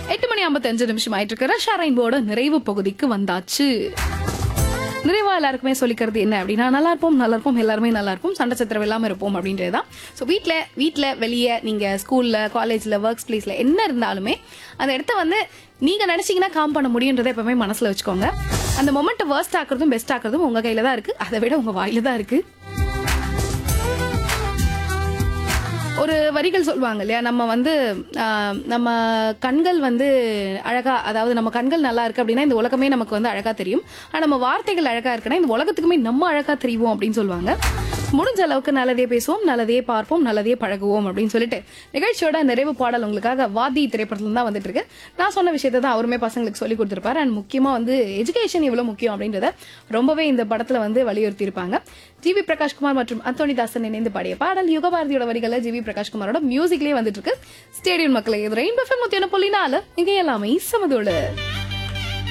எட்டு மணி ஐம்பத்தஞ்சு நிமிஷம் ஆயிட்டு இருக்கு ரஷா ரெயின்போட நிறைவு பகுதிக்கு வந்தாச்சு நிறைவா எல்லாருக்குமே சொல்லிக்கிறது என்ன அப்படின்னா நல்லா இருப்போம் நல்லா இருப்போம் எல்லாருமே நல்லா இருப்போம் சண்டை சத்திரம் இல்லாம இருப்போம் அப்படின்றது தான் ஸோ வீட்டில் வீட்டில் வெளியே நீங்க ஸ்கூல்ல காலேஜ்ல ஒர்க் பிளேஸ்ல என்ன இருந்தாலுமே அந்த இடத்த வந்து நீங்க நினைச்சீங்கன்னா காம் பண்ண முடியுன்றதை எப்பவுமே மனசுல வச்சுக்கோங்க அந்த மொமெண்ட் வேர்ஸ்ட் ஆக்குறதும் பெஸ்ட் ஆக்குறதும் உங்க கையில தான் இருக்கு அதை விட உங்க வாயில தான் இருக்கு ஒரு வரிகள் சொல்லுவாங்க இல்லையா நம்ம வந்து ஆஹ், நம்ம கண்கள் வந்து அழகா அதாவது நம்ம கண்கள் நல்லா இருக்கு அப்படின்னா இந்த உலகமே நமக்கு வந்து அழகா தெரியும் ஆனா நம்ம வார்த்தைகள் அழகா இருக்குன்னா இந்த உலகத்துக்குமே நம்ம அழகா தெரியும் அப்படின்னு சொல்லுவாங்க முடிஞ்ச அளவுக்கு நல்லதே பேசுவோம் நல்லதே பார்ப்போம் நல்லதே பழகுவோம் அப்படின்னு சொல்லிட்டு நிகழ்ச்சியோட நிறைவு பாடல் உங்களுக்காக வாதி திரைப்படத்துல தான் வந்துட்டு இருக்கு நான் சொன்ன விஷயத்தை தான் அவருமே பசங்களுக்கு சொல்லி கொடுத்துருப்பாரு அண்ட் முக்கியமா வந்து எஜுகேஷன் எவ்வளவு முக்கியம் அப்படின்றத ரொம்பவே இந்த படத்துல வந்து வலியுறுத்தி இருப்பாங்க ஜிவி பிரகாஷ்குமார் மற்றும் அந்தோனிதாசன் இணைந்து பாடிய பாடல் யுகபாரதியோட வரிகளை ஜிவி பிரகாஷ்குமாரோட மியூசிக்லயே வந்துட்டு இருக்கு ஸ்டேடியம் மக்களை எதிர இன்பெஃபம் நூத்தி ஒன்று புள்ளி நாலு இங்க எல்லாமே சமதோடு